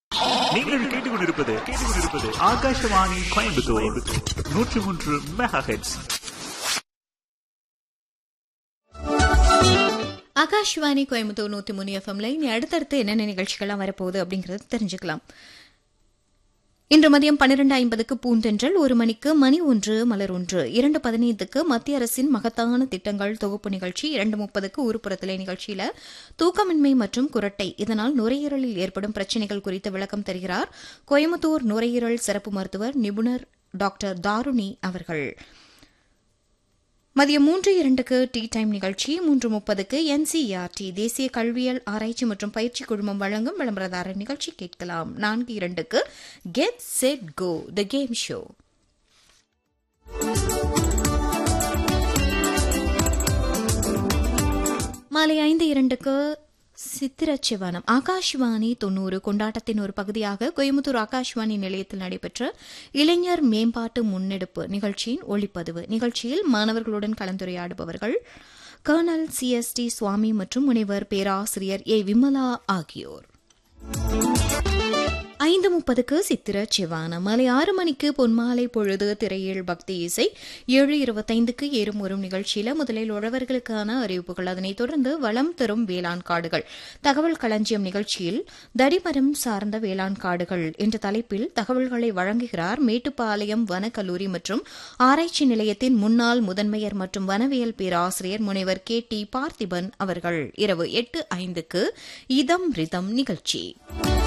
நீங்கள் கேட்டுக்கொண்டிருப்பது கேட்டுக்கொண்டிருப்பது ஆகாஷவாணி கோயம்புத்தூர் நூற்றி மூன்று மெகா ஹெட்ஸ் ஆகாஷ்வாணி கோயம்புத்தூர் நூத்தி மூணு எஃப்எம்ல இனி அடுத்தடுத்து என்னென்ன நிகழ்ச்சிகள்லாம் வரப்போகுது அப்படிங்கறது தெரிஞ்சுக்கலாம் இன்று மதியம் பன்னிரண்டு ஐம்பதுக்கு பூந்தென்றல் ஒரு மணிக்கு மணி ஒன்று மலர் ஒன்று இரண்டு பதினைந்துக்கு மத்திய அரசின் மகத்தான திட்டங்கள் தொகுப்பு நிகழ்ச்சி இரண்டு முப்பதுக்கு ஊர்ப்புறத்திலே நிகழ்ச்சியில தூக்கமின்மை மற்றும் குரட்டை இதனால் நுரையீரலில் ஏற்படும் பிரச்சினைகள் குறித்து விளக்கம் தருகிறார் கோயம்புத்தூர் நுரையீரல் சிறப்பு மருத்துவர் நிபுணர் டாக்டர் தாருணி அவர்கள் மதியம் மூன்று இரண்டுக்கு டீ டைம் நிகழ்ச்சி மூன்று முப்பதுக்கு என்சிஆர்டி தேசிய கல்வியல் ஆராய்ச்சி மற்றும் பயிற்சி குழுமம் வழங்கும் விளம்பரதாரர் நிகழ்ச்சி கேட்கலாம் நான்கு இரண்டுக்கு get set go the game show மாலை ஐந்து இரண்டுக்கு சித்திரச்சிவனம் ஆகாஷ்வாணி தொன்னூறு கொண்டாட்டத்தின் ஒரு பகுதியாக கோயம்புத்தூர் ஆகாஷ்வாணி நிலையத்தில் நடைபெற்ற இளைஞர் மேம்பாட்டு முன்னெடுப்பு நிகழ்ச்சியின் ஒளிப்பதிவு நிகழ்ச்சியில் மாணவர்களுடன் கலந்துரையாடுபவர்கள் colonel C S D Swamy மற்றும் முனைவர் பேராசிரியர் ஏ விமலா ஆகியோர் ஐந்து முப்பதுக்கு சித்திர சிவானம் மாலை ஆறு மணிக்கு பொன்மாலை பொழுது திரையில் பக்தி இசை ஏழு இருபத்தைந்துக்கு ஏறும் வரும் நிகழ்ச்சியில முதலில் உழவர்களுக்கான அறிவிப்புகள் அதனைத் தொடர்ந்து வளம் தரும் வேளாண் காடுகள் தகவல் களஞ்சியம் நிகழ்ச்சியில் தடிமரம் சார்ந்த வேளாண் காடுகள் என்ற தலைப்பில் தகவல்களை வழங்குகிறார் மேட்டுப்பாளையம் வனக்கல்லூரி மற்றும் ஆராய்ச்சி நிலையத்தின் முன்னாள் முதன்மையர் மற்றும் வனவியல் பேராசிரியர் முனைவர் கே டி பார்த்திபன் அவர்கள் இரவு எட்டு ஐந்துக்கு இதம் ரிதம் நிகழ்ச்சி